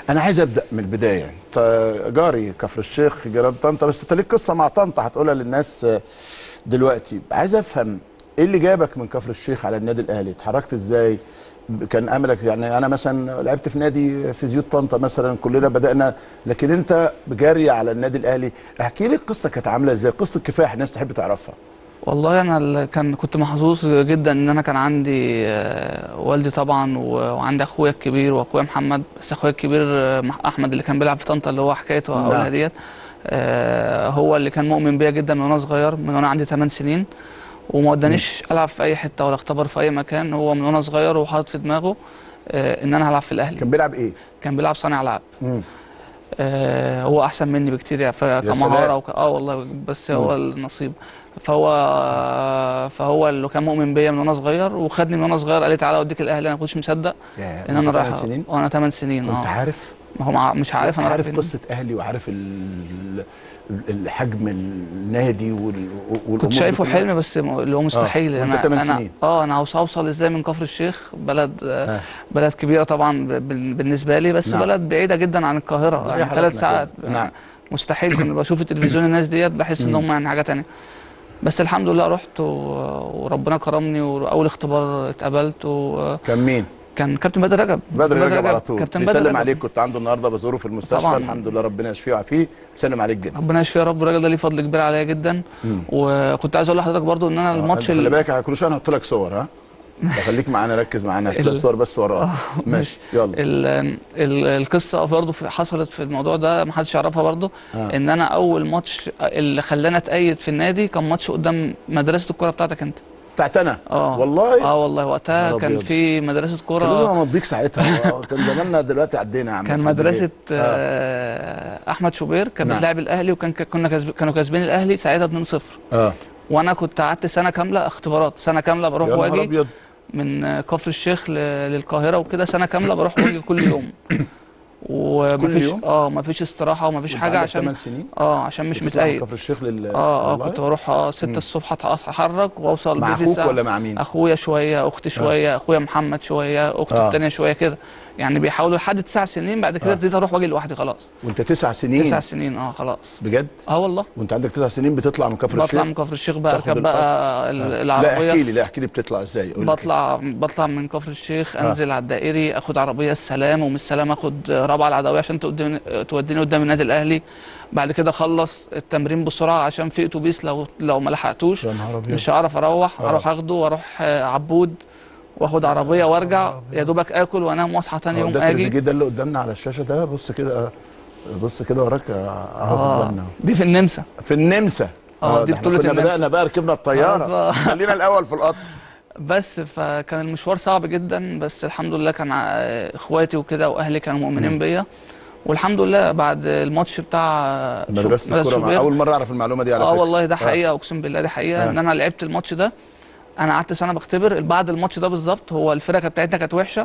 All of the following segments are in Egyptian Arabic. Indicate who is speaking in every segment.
Speaker 1: انا عايز ابدا من البدايه انت جاري كفر الشيخ جيران طنطا بس انت ليك قصه مع طنطا هتقولها للناس آه، دلوقتي عايز افهم ايه اللي جابك من كفر الشيخ على النادي الاهلي اتحركت ازاي كان املك يعني انا مثلا لعبت في نادي في زيوت طنطا مثلا كلنا بدانا لكن انت جاري على النادي الاهلي احكي لي القصه كانت عامله ازاي قصه الكفاح الناس تحب تعرفها
Speaker 2: والله انا ال- كان كنت محظوظ جدا ان انا كان عندي آه، والدي طبعا و- وعندي اخويا الكبير واخويا محمد بس اخويا الكبير آه، مح- احمد اللي كان بيلعب في طنطا اللي هو حكايته
Speaker 1: نعم.
Speaker 2: هقولها ديت آه، هو اللي كان مؤمن بيا جدا من وانا صغير من وانا عندي 8 سنين وما ودانيش العب في اي حته ولا اختبر في اي مكان هو من وانا صغير وحاطط في دماغه آه، ان انا هلعب في الاهلي
Speaker 1: كان بيلعب ايه
Speaker 2: كان بيلعب صانع العاب
Speaker 1: مم.
Speaker 2: آه، هو احسن مني بكتير يعني
Speaker 1: سلام.
Speaker 2: فكمهاره وك... اه والله بس هو النصيب فهو فهو اللي كان مؤمن بيا من وانا صغير وخدني من وانا صغير قال لي تعالى اوديك الاهلي انا ما كنتش مصدق
Speaker 1: يا
Speaker 2: ان انا
Speaker 1: أنت
Speaker 2: رايح
Speaker 1: ثمان سنين
Speaker 2: وانا 8 سنين
Speaker 1: كنت
Speaker 2: اه
Speaker 1: عارف
Speaker 2: ما هو مع- مش عارف انا رايح
Speaker 1: عارف
Speaker 2: فين.
Speaker 1: قصه اهلي وعارف ال- ال- حجم النادي وال- والامور
Speaker 2: كنت
Speaker 1: دي
Speaker 2: شايفه
Speaker 1: كلها؟
Speaker 2: حلم بس م- اللي هو مستحيل
Speaker 1: وأنت
Speaker 2: انا
Speaker 1: تمن
Speaker 2: انا
Speaker 1: سنين.
Speaker 2: اه انا عاوز اوصل ازاي من كفر الشيخ بلد آه.
Speaker 1: آه.
Speaker 2: بلد كبيره طبعا ب- بال- بالنسبه لي بس
Speaker 1: نعم.
Speaker 2: بلد بعيده جدا عن القاهره
Speaker 1: زي
Speaker 2: يعني
Speaker 1: حالتنا
Speaker 2: ثلاث ساعات
Speaker 1: كده. نعم.
Speaker 2: مستحيل كنت بشوف التلفزيون الناس ديت بحس ان هم يعني حاجه تانية بس الحمد لله رحت و... وربنا كرمني واول اختبار اتقبلت وكان
Speaker 1: كان مين؟
Speaker 2: كابتن بدر رجب
Speaker 1: بدر
Speaker 2: كابتن
Speaker 1: رجب على طول
Speaker 2: كابتن بدر
Speaker 1: بيسلم
Speaker 2: رجب
Speaker 1: عليك كنت عنده النهارده بزوره في المستشفى
Speaker 2: طبعاً.
Speaker 1: الحمد لله ربنا يشفيه ويعافيه بيسلم عليك جدا
Speaker 2: ربنا يشفيه يا رب الراجل ده ليه فضل كبير عليا جدا
Speaker 1: مم.
Speaker 2: وكنت عايز اقول لحضرتك برضو ان انا الماتش
Speaker 1: خلي
Speaker 2: اللي
Speaker 1: بالك كل شويه هحط لك صور ها خليك معانا ركز معانا هتلاقي
Speaker 2: ال-
Speaker 1: الصور بس وراها ماشي يلا
Speaker 2: ال ال القصه برضه في- حصلت في الموضوع ده ما حدش يعرفها برضه
Speaker 1: آه.
Speaker 2: ان انا اول ماتش اللي خلاني اتأيد في النادي كان ماتش قدام مدرسه الكوره بتاعتك انت
Speaker 1: بتاعت انا
Speaker 2: اه
Speaker 1: والله
Speaker 2: اه والله وقتها
Speaker 1: نهار
Speaker 2: كان
Speaker 1: أبيض.
Speaker 2: في مدرسه
Speaker 1: كان لازم
Speaker 2: كوره
Speaker 1: امضيك ساعتها آه، كان زماننا دلوقتي عدينا يا عم
Speaker 2: كان
Speaker 1: الحمد
Speaker 2: مدرسه
Speaker 1: لله. آه.
Speaker 2: آه احمد شوبير كان
Speaker 1: نعم.
Speaker 2: بتلعب الاهلي وكان كنا كسب كانوا كاسبين الاهلي ساعتها 2-0
Speaker 1: اه
Speaker 2: وانا كنت قعدت سنه كامله اختبارات سنه كامله بروح
Speaker 1: يا نهار
Speaker 2: واجي
Speaker 1: ابيض
Speaker 2: من آه، كفر الشيخ ل- للقاهره وكده سنه كامله بروح واجي كل يوم ومفيش
Speaker 1: يوم؟
Speaker 2: اه مفيش استراحه ومفيش
Speaker 1: كنت
Speaker 2: حاجه
Speaker 1: عندك
Speaker 2: عشان
Speaker 1: 8 سنين
Speaker 2: اه عشان مش
Speaker 1: بتطلع من
Speaker 2: متأيد
Speaker 1: كفر الشيخ لل
Speaker 2: اه اه
Speaker 1: والله؟
Speaker 2: كنت بروح اه 6 الصبح أت- اتحرك واوصل
Speaker 1: مع
Speaker 2: بيتي
Speaker 1: اخوك
Speaker 2: الساعه
Speaker 1: ولا مع مين؟
Speaker 2: اخويا شويه اختي شويه اخويا محمد شويه اختي
Speaker 1: آه.
Speaker 2: التانيه شويه كده يعني بيحاولوا لحد تسع سنين بعد كده
Speaker 1: آه.
Speaker 2: ابتديت اروح واجي لوحدي خلاص
Speaker 1: وانت تسع سنين
Speaker 2: تسع سنين اه خلاص
Speaker 1: بجد؟
Speaker 2: اه والله
Speaker 1: وانت عندك تسع سنين بتطلع من كفر
Speaker 2: بطلع
Speaker 1: الشيخ؟
Speaker 2: من كفر الشيخ بقى
Speaker 1: تاخد
Speaker 2: اركب بقى ال-
Speaker 1: لا
Speaker 2: العربيه
Speaker 1: احكي لي لا احكي لي بتطلع ازاي قول لي
Speaker 2: بطلع بطلع من كفر الشيخ
Speaker 1: آه.
Speaker 2: انزل على الدائري اخد عربيه السلام ومن السلام اخد رابعه العدويه عشان تقدم توديني قدام النادي الاهلي بعد كده اخلص التمرين بسرعه عشان في اتوبيس لو لو ما لحقتوش
Speaker 1: يا نهار ابيض
Speaker 2: مش هعرف اروح
Speaker 1: آه.
Speaker 2: اروح اخده واروح آه، عبود واخد عربيه وارجع يا دوبك اكل وانام واصحى تاني
Speaker 1: آه،
Speaker 2: يوم
Speaker 1: ده
Speaker 2: اجي
Speaker 1: التريزيجيه ده اللي قدامنا على الشاشه ده بص كده آه، بص كده وراك آه، اهو
Speaker 2: اه
Speaker 1: قدامنا
Speaker 2: دي في النمسا
Speaker 1: في النمسا
Speaker 2: آه،
Speaker 1: ده
Speaker 2: دي
Speaker 1: احنا
Speaker 2: بطولة
Speaker 1: كنا
Speaker 2: النمسا.
Speaker 1: بدأنا بقى ركبنا
Speaker 2: خلاص
Speaker 1: الطياره
Speaker 2: بقى.
Speaker 1: خلينا الاول في القطر
Speaker 2: بس فكان المشوار صعب جدا بس الحمد لله كان ع- اخواتي وكده واهلي كانوا مؤمنين بيا والحمد لله بعد الماتش بتاع شو-
Speaker 1: مدرسه الكوره مع-
Speaker 2: شوبير
Speaker 1: اول مره اعرف المعلومه دي على
Speaker 2: اه
Speaker 1: فكره
Speaker 2: والله ده حقيقه اقسم بالله دي حقيقه
Speaker 1: آه.
Speaker 2: ان انا لعبت الماتش ده انا قعدت سنه بختبر بعد الماتش ده بالظبط هو الفرقه بتاعتنا كانت وحشه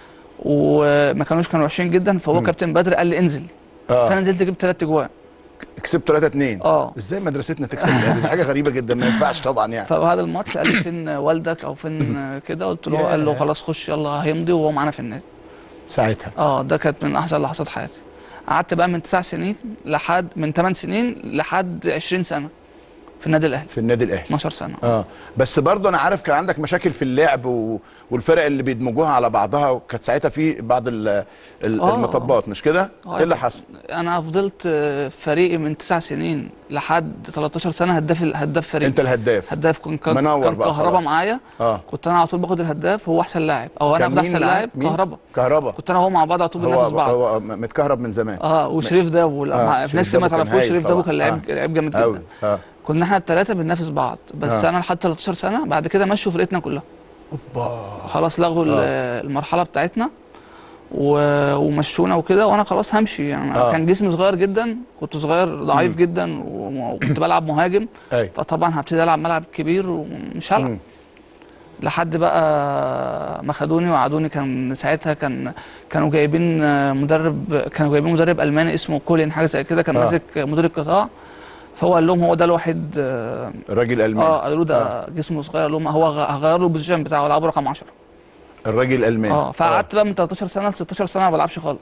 Speaker 2: وما كانوش كانوا وحشين جدا فهو كابتن بدر قال لي انزل فانا
Speaker 1: اه
Speaker 2: نزلت جبت ثلاث اجوان
Speaker 1: كسبت 3 2
Speaker 2: اه
Speaker 1: ازاي مدرستنا تكسب الاهلي دي حاجه غريبه جدا ما ينفعش طبعا يعني
Speaker 2: فبعد الماتش قال لي فين والدك او فين كده قلت له قال له
Speaker 1: ياه.
Speaker 2: خلاص خش يلا هيمضي وهو معانا في النادي
Speaker 1: ساعتها
Speaker 2: اه ده كانت من احسن لحظات حياتي قعدت بقى من تسع سنين لحد من ثمان سنين لحد 20 سنه في النادي الاهلي
Speaker 1: في النادي الاهلي
Speaker 2: 12 سنه
Speaker 1: اه بس برضه انا عارف كان عندك مشاكل في اللعب و... والفرق اللي بيدمجوها على بعضها وكانت ساعتها في بعض ال... ال...
Speaker 2: آه.
Speaker 1: المطبات مش كده؟
Speaker 2: آه،
Speaker 1: ايه اللي حصل؟
Speaker 2: انا فضلت آه، فريقي من تسع سنين لحد 13 سنه هداف هداف فريق
Speaker 1: انت الهداف
Speaker 2: هداف كان كان,
Speaker 1: منور
Speaker 2: كان
Speaker 1: بقى
Speaker 2: كهربا
Speaker 1: خلاص.
Speaker 2: معايا
Speaker 1: اه
Speaker 2: كنت انا على طول باخد الهداف هو احسن لاعب او انا
Speaker 1: كان
Speaker 2: باخد
Speaker 1: مين
Speaker 2: احسن
Speaker 1: معاك؟
Speaker 2: لاعب
Speaker 1: مين؟
Speaker 2: كهربا
Speaker 1: كهربا
Speaker 2: كنت انا وهو مع بعض على طول بننافس
Speaker 1: هو
Speaker 2: بعض
Speaker 1: هو م- متكهرب من زمان
Speaker 2: اه وشريف دابو
Speaker 1: آه،
Speaker 2: لا في ناس
Speaker 1: شريف
Speaker 2: كتير ما
Speaker 1: دابو كان
Speaker 2: تعرفوش
Speaker 1: هايل
Speaker 2: شريف دابو
Speaker 1: طبعاً.
Speaker 2: كان لعيب لعيب جامد
Speaker 1: قوي
Speaker 2: جدا
Speaker 1: اه
Speaker 2: كنا احنا الثلاثه بننافس بعض بس
Speaker 1: آه.
Speaker 2: انا لحد 13 سنه بعد كده مشوا فرقتنا كلها خلاص لغوا ال-
Speaker 1: آه.
Speaker 2: المرحله بتاعتنا و- ومشونا وكده وانا خلاص همشي يعني
Speaker 1: آه.
Speaker 2: كان جسمي صغير جدا كنت صغير ضعيف جدا و- وكنت بلعب مهاجم
Speaker 1: ايوه
Speaker 2: فطبعا هبتدي العب ملعب كبير ومش هلعب
Speaker 1: مم.
Speaker 2: لحد بقى ما خدوني وقعدوني كان ساعتها كان كانوا جايبين مدرب كانوا جايبين مدرب الماني اسمه كولين حاجه زي كده كان
Speaker 1: آه.
Speaker 2: ماسك مدير القطاع فهو قال لهم هو ده الوحيد اه
Speaker 1: الراجل الالماني
Speaker 2: آه، قالوا له ده جسمه صغير قال لهم هو غ- هغير له البوزيشن بتاعه العبه رقم 10
Speaker 1: الراجل الالماني
Speaker 2: اه فقعدت بقى من 13 سنه ل 16 سنه ما بلعبش خالص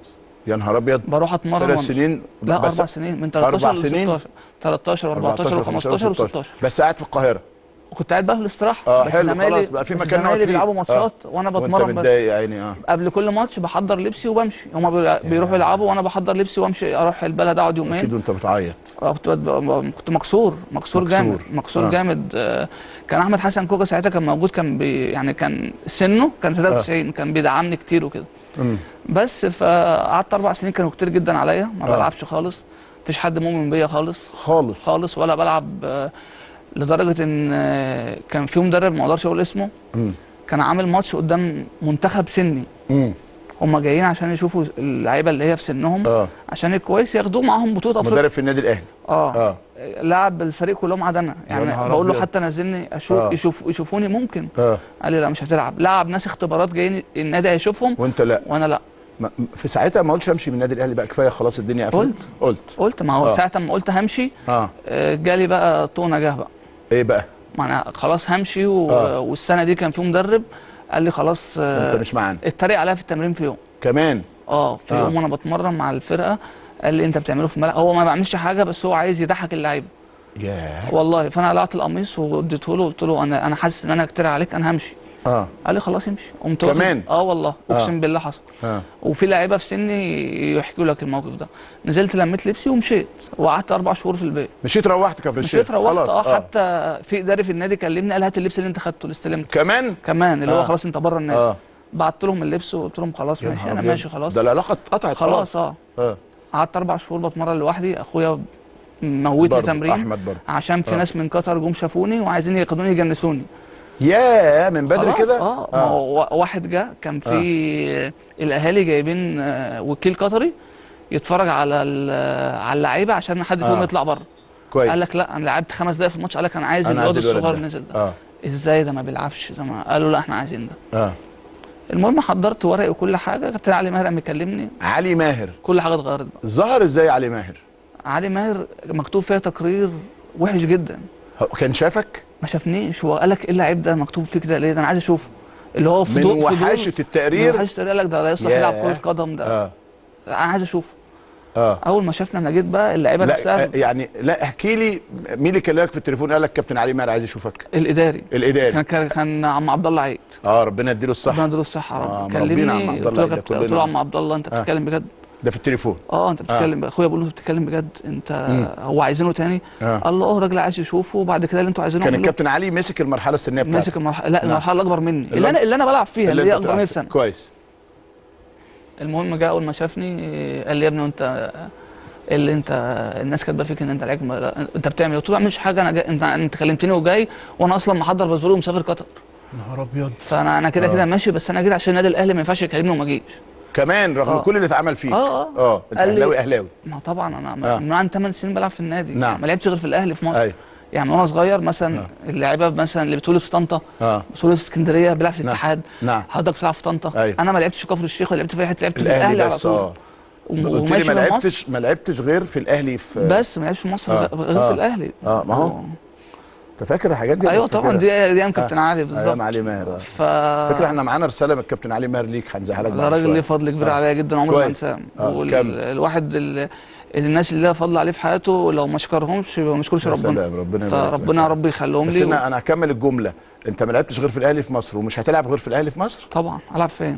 Speaker 1: يا نهار ابيض
Speaker 2: بروح اتمرن
Speaker 1: ثلاث
Speaker 2: وأمشي.
Speaker 1: سنين
Speaker 2: لا
Speaker 1: بس
Speaker 2: اربع سنين من 13
Speaker 1: أربع
Speaker 2: ل
Speaker 1: سنين؟
Speaker 2: 16 13 و14 و15 و16
Speaker 1: بس قاعد في القاهره
Speaker 2: وكنت قاعد بقى في الاستراحه
Speaker 1: اه
Speaker 2: بس
Speaker 1: حلو
Speaker 2: زمايلي
Speaker 1: خلاص بقى في
Speaker 2: بس
Speaker 1: مكان نقعد
Speaker 2: زمايلي
Speaker 1: فيه.
Speaker 2: بيلعبوا ماتشات
Speaker 1: آه.
Speaker 2: وانا
Speaker 1: وانت
Speaker 2: بتمرن بس
Speaker 1: متضايق يا عيني اه
Speaker 2: قبل كل ماتش بحضر لبسي وبمشي هما بي- بيروحوا يلعبوا وانا بحضر لبسي وامشي اروح البلد اقعد يومين
Speaker 1: اكيد وانت بتعيط
Speaker 2: آه، كنت بد- كنت مكسور مكسور
Speaker 1: مكسور.
Speaker 2: جامد مكسور
Speaker 1: آه.
Speaker 2: جامد آه، كان احمد حسن كوكا ساعتها كان موجود كان بي يعني كان سنه كان 93 كان بيدعمني كتير وكده
Speaker 1: مم.
Speaker 2: بس فقعدت اربع سنين كانوا كتير جدا عليا ما
Speaker 1: آه.
Speaker 2: بلعبش خالص مفيش حد مؤمن بيا خالص
Speaker 1: خالص
Speaker 2: خالص ولا بلعب آه، لدرجه ان آه، كان في مدرب ما اقدرش اقول اسمه
Speaker 1: مم.
Speaker 2: كان عامل ماتش قدام منتخب سني
Speaker 1: مم.
Speaker 2: هم جايين عشان يشوفوا اللعيبه اللي هي في سنهم
Speaker 1: اه
Speaker 2: عشان الكويس ياخدوه معاهم بطوله افريقيا
Speaker 1: مدرب في النادي الاهلي
Speaker 2: اه
Speaker 1: اه
Speaker 2: لعب الفريق كلهم عدا انا
Speaker 1: نهار
Speaker 2: يعني بقول له
Speaker 1: أبيض.
Speaker 2: حتى نزلني اشوف
Speaker 1: آه.
Speaker 2: يشوف يشوفوني ممكن
Speaker 1: اه
Speaker 2: قال لي لا مش هتلعب لعب ناس اختبارات جايين النادي هيشوفهم
Speaker 1: وانت لا
Speaker 2: وانا لا
Speaker 1: ما- في ساعتها ما قلتش امشي من النادي الاهلي بقى كفايه خلاص الدنيا قفلت
Speaker 2: قلت.
Speaker 1: قلت
Speaker 2: قلت ما هو
Speaker 1: آه.
Speaker 2: ساعه ما قلت همشي
Speaker 1: اه
Speaker 2: آه، جالي بقى طونه جه بقى
Speaker 1: ايه بقى
Speaker 2: ما انا خلاص همشي و...
Speaker 1: آه.
Speaker 2: والسنه دي كان في مدرب قال لي خلاص آه،
Speaker 1: انت مش معانا
Speaker 2: اتريق عليا في التمرين في يوم
Speaker 1: كمان
Speaker 2: اه في
Speaker 1: آه.
Speaker 2: يوم وانا بتمرن مع الفرقه قال لي انت بتعمله في الملعب هو ما بعملش حاجه بس هو عايز يضحك اللعيبه
Speaker 1: ياه
Speaker 2: والله فانا قلعت القميص واديته له وقلت له انا انا حاسس ان انا كتير عليك انا همشي
Speaker 1: اه
Speaker 2: قال لي خلاص امشي قمت واخد-
Speaker 1: كمان؟
Speaker 2: اه والله
Speaker 1: آه.
Speaker 2: اقسم بالله حصل
Speaker 1: اه
Speaker 2: وفي لعيبه في سني يحكوا لك الموقف ده نزلت لميت لبسي ومشيت وقعدت اربع شهور في البيت
Speaker 1: مشيت روحت كفر الشيخ
Speaker 2: مشيت روحت
Speaker 1: خلاص
Speaker 2: اه حتى في اداري في النادي كلمني قال هات اللبس اللي انت خدته اللي استلمته
Speaker 1: كمان
Speaker 2: كمان اللي هو
Speaker 1: آه.
Speaker 2: خلاص انت بره النادي
Speaker 1: اه
Speaker 2: بعت لهم اللبس وقلت لهم خلاص
Speaker 1: يا
Speaker 2: ماشي
Speaker 1: نهار
Speaker 2: انا
Speaker 1: أبيض.
Speaker 2: ماشي خلاص
Speaker 1: ده العلاقه اتقطعت
Speaker 2: خلاص اه
Speaker 1: اه
Speaker 2: قعدت اربع شهور بتمرن لوحدي اخويا موتني
Speaker 1: برضه،
Speaker 2: تمرين
Speaker 1: احمد برضه
Speaker 2: عشان في
Speaker 1: آه.
Speaker 2: ناس من قطر جم شافوني وعايزين ياخدوني يجنسوني
Speaker 1: ياه من بدري
Speaker 2: خلاص
Speaker 1: كده
Speaker 2: اه ما هو وا- واحد جه كان في الاهالي جايبين آه، وكيل قطري يتفرج على ال- على اللعيبه عشان حد فيهم
Speaker 1: آه.
Speaker 2: يطلع بره
Speaker 1: كويس
Speaker 2: قال لك لا انا لعبت خمس دقايق في الماتش قال لك انا عايز
Speaker 1: أنا
Speaker 2: الواد
Speaker 1: عايز الولد
Speaker 2: الصغير
Speaker 1: ده.
Speaker 2: نزل ده
Speaker 1: اه
Speaker 2: ازاي ده ما بيلعبش ده ما قالوا لا احنا عايزين ده
Speaker 1: اه
Speaker 2: المهم حضرت ورقي وكل حاجه كابتن علي ماهر قام يكلمني
Speaker 1: علي ماهر
Speaker 2: كل حاجه اتغيرت بقى
Speaker 1: ظهر ازاي علي ماهر
Speaker 2: علي ماهر مكتوب فيها تقرير وحش جدا
Speaker 1: هو كان شافك
Speaker 2: ما شافنيش هو قال لك ايه اللعيب ده مكتوب فيه كده ليه ده انا عايز اشوفه اللي هو
Speaker 1: من
Speaker 2: فضول
Speaker 1: وحاشه
Speaker 2: فضول
Speaker 1: التقرير
Speaker 2: من وحشه قال لك ده لا يصلح
Speaker 1: ياه.
Speaker 2: يلعب كره قدم ده
Speaker 1: اه
Speaker 2: انا عايز اشوفه
Speaker 1: اه
Speaker 2: اول ما شافنا انا جيت بقى اللعيبه
Speaker 1: لا
Speaker 2: نفسها
Speaker 1: آه، يعني لا احكي لي مين اللي كلمك في التليفون قال لك كابتن علي ماهر عايز يشوفك
Speaker 2: الاداري
Speaker 1: الاداري
Speaker 2: كان كان, كان عم عبد الله عيد
Speaker 1: اه ربنا يديله الصحه
Speaker 2: ربنا يديله الصحه يا
Speaker 1: آه،
Speaker 2: رب
Speaker 1: مربينا عم
Speaker 2: كلمني
Speaker 1: عبد
Speaker 2: قلت
Speaker 1: الله
Speaker 2: له
Speaker 1: ده
Speaker 2: كابتن- قلت له
Speaker 1: كلنا.
Speaker 2: عم عبد الله انت
Speaker 1: آه.
Speaker 2: بتتكلم بجد
Speaker 1: ده في التليفون
Speaker 2: اه انت بتتكلم بجد اخويا بقول له بتتكلم بجد انت
Speaker 1: مم.
Speaker 2: هو عايزينه تاني
Speaker 1: آه.
Speaker 2: قال له اه الراجل عايز يشوفه وبعد كده اللي انتوا عايزينه
Speaker 1: كان
Speaker 2: اعملوه.
Speaker 1: الكابتن علي مسك المرحله السنيه بتاعته
Speaker 2: ماسك المرحله لا
Speaker 1: نعم.
Speaker 2: المرحله الاكبر مني
Speaker 1: اللي
Speaker 2: اللي انا اللي انا بلعب فيها اللي,
Speaker 1: انت
Speaker 2: هي اكبر مني
Speaker 1: بتلعب
Speaker 2: بسنه
Speaker 1: كويس
Speaker 2: المهم جه اول ما شافني قال لي يا ابني انت اللي انت الناس كاتبه فيك ان انت لعيب ما- لا، انت بتعمل ايه؟ قلت له ما بعملش حاجه انا جاي انت انت كلمتني وجاي وانا اصلا محضر باسبور ومسافر قطر
Speaker 1: نهار ابيض
Speaker 2: فانا انا كده
Speaker 1: آه.
Speaker 2: كده ماشي بس انا جيت عشان النادي الاهلي ما ينفعش يكلمني وما اجيش
Speaker 1: كمان رغم
Speaker 2: آه.
Speaker 1: كل اللي اتعمل فيك
Speaker 2: اه اه
Speaker 1: اه انت
Speaker 2: قال لي-
Speaker 1: اهلاوي اهلاوي
Speaker 2: ما طبعا انا
Speaker 1: آه.
Speaker 2: من عن 8 سنين بلعب في النادي
Speaker 1: نعم.
Speaker 2: ما لعبتش غير في الاهلي في مصر
Speaker 1: ايوه
Speaker 2: يعني وانا صغير مثلا
Speaker 1: آه.
Speaker 2: اللعيبه مثلا اللي بتولد في طنطا
Speaker 1: اه
Speaker 2: بتولد في اسكندريه بيلعب في
Speaker 1: نعم.
Speaker 2: الاتحاد
Speaker 1: نعم
Speaker 2: حضرتك بتلعب في طنطا
Speaker 1: أيوة.
Speaker 2: انا ما لعبتش في كفر الشيخ ولا لعبت في اي حته لعبت في
Speaker 1: الاهلي
Speaker 2: الاهلي على
Speaker 1: بس
Speaker 2: طول
Speaker 1: اه
Speaker 2: وم-
Speaker 1: قلت لي
Speaker 2: وماشي
Speaker 1: ما
Speaker 2: من مصر
Speaker 1: لعبتش ما لعبتش غير في الاهلي في
Speaker 2: بس ما لعبش في مصر
Speaker 1: آه.
Speaker 2: غير
Speaker 1: آه.
Speaker 2: في الاهلي
Speaker 1: اه ما هو انت فاكر الحاجات دي
Speaker 2: ايوه طبعا دي دي ايام كابتن علي
Speaker 1: ايام
Speaker 2: بالظبط
Speaker 1: علي ماهر آه.
Speaker 2: ف
Speaker 1: فاكر احنا معانا رساله من الكابتن علي ماهر ليك هنزعها لك
Speaker 2: ده
Speaker 1: بعد
Speaker 2: راجل
Speaker 1: شوية.
Speaker 2: ليه فضل كبير
Speaker 1: آه.
Speaker 2: عليا جدا عمري ما
Speaker 1: كويس.
Speaker 2: انساه
Speaker 1: آه،
Speaker 2: وال-
Speaker 1: كمل.
Speaker 2: الواحد اللي الناس اللي لها فضل عليه في حياته لو ما شكرهمش يبقى ما يشكرش
Speaker 1: يا
Speaker 2: ربنا
Speaker 1: سلام ربنا يبارك لك.
Speaker 2: فربنا يا رب يخليهم
Speaker 1: بس
Speaker 2: لي
Speaker 1: انا انا هكمل الجمله انت ما لعبتش غير في الاهلي في مصر ومش هتلعب غير في الاهلي في مصر
Speaker 2: طبعا العب فين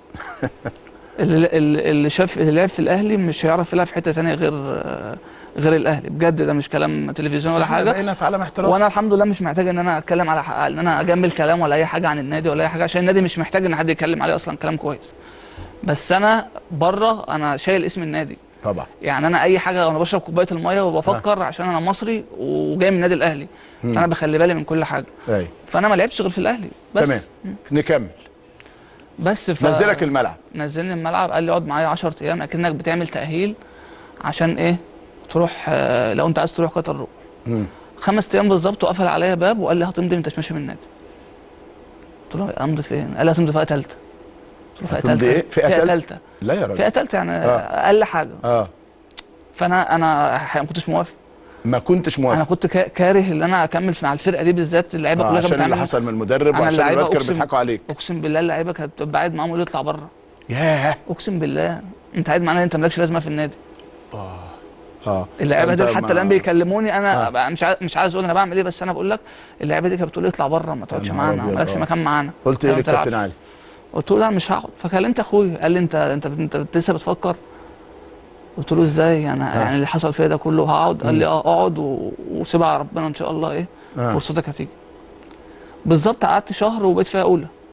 Speaker 2: اللي, اللي اللي شاف اللي لعب في الاهلي مش هيعرف يلعب في حته ثانيه غير غير الاهلي بجد ده مش كلام تلفزيون ولا
Speaker 1: بس إحنا
Speaker 2: حاجه
Speaker 1: بقينا في عالم احتراف
Speaker 2: وانا الحمد لله مش محتاج ان انا اتكلم على حق ان انا اجمل كلام ولا اي حاجه عن النادي ولا اي حاجه عشان النادي مش محتاج ان حد يتكلم عليه اصلا كلام كويس بس انا بره انا شايل اسم النادي
Speaker 1: طبعا
Speaker 2: يعني انا اي حاجه وانا بشرب كوبايه الميه وبفكر عشان انا مصري وجاي من النادي الاهلي
Speaker 1: مم.
Speaker 2: فانا بخلي بالي من كل حاجه
Speaker 1: ايوه
Speaker 2: فانا ما لعبتش غير في الاهلي بس
Speaker 1: تمام نكمل
Speaker 2: بس ف...
Speaker 1: نزلك الملعب
Speaker 2: نزلني الملعب قال لي اقعد معايا 10 ايام اكنك بتعمل تاهيل عشان ايه تروح آه، لو انت عايز تروح قطر روح
Speaker 1: مم.
Speaker 2: خمس ايام بالظبط وقفل عليا باب وقال لي هتمضي انت مش ماشي من النادي قلت له امضي فين؟ قال لي هتمضي فئه ثالثه قلت له فئه
Speaker 1: هتمضي
Speaker 2: ثالثه
Speaker 1: إيه؟ فئة
Speaker 2: فئه
Speaker 1: تالتة؟
Speaker 2: ثالثه
Speaker 1: لا يا راجل
Speaker 2: فئه ثالثه يعني
Speaker 1: آه.
Speaker 2: اقل حاجه
Speaker 1: اه
Speaker 2: فانا انا ح- ما كنتش موافق
Speaker 1: ما كنتش
Speaker 2: انا
Speaker 1: موافق
Speaker 2: كنت كا- كاره ان انا اكمل مع الفرقه دي بالذات اللعيبه
Speaker 1: آه
Speaker 2: كلها كانت
Speaker 1: عشان اللي
Speaker 2: بتعمل
Speaker 1: حصل من المدرب
Speaker 2: أنا
Speaker 1: وعشان
Speaker 2: اللعيبة
Speaker 1: الولاد كانوا
Speaker 2: أقسم-
Speaker 1: بيضحكوا عليك
Speaker 2: اقسم بالله اللعيبه كانت بتبقى قاعد معاهم يقول لي اطلع بره
Speaker 1: ياه
Speaker 2: اقسم بالله انت قاعد معناه انت مالكش لازمه في النادي
Speaker 1: اه
Speaker 2: اللعيبه
Speaker 1: فأنت
Speaker 2: دول حتى
Speaker 1: ما-
Speaker 2: الان بيكلموني انا
Speaker 1: آه.
Speaker 2: بقى مش عايز مش عايز اقول انا بعمل ايه بس انا بقول لك اللعيبه دي كانت بتقول لي اطلع بره ما تقعدش
Speaker 1: نهار
Speaker 2: معانا
Speaker 1: أبيض،
Speaker 2: مالكش
Speaker 1: آه.
Speaker 2: مكان معانا
Speaker 1: قلت ايه
Speaker 2: أنت ما
Speaker 1: للكابتن
Speaker 2: بتلعبش.
Speaker 1: علي؟
Speaker 2: قلت له لا مش هقعد فكلمت اخويا قال لي انت انت انت لسه بتفكر قلت له ازاي انا
Speaker 1: آه.
Speaker 2: يعني اللي حصل فيا ده كله هقعد قال لي اه اقعد و- وسيبها على ربنا ان شاء الله ايه
Speaker 1: آه.
Speaker 2: فرصتك هتيجي بالظبط قعدت شهر وبقيت فيها اولى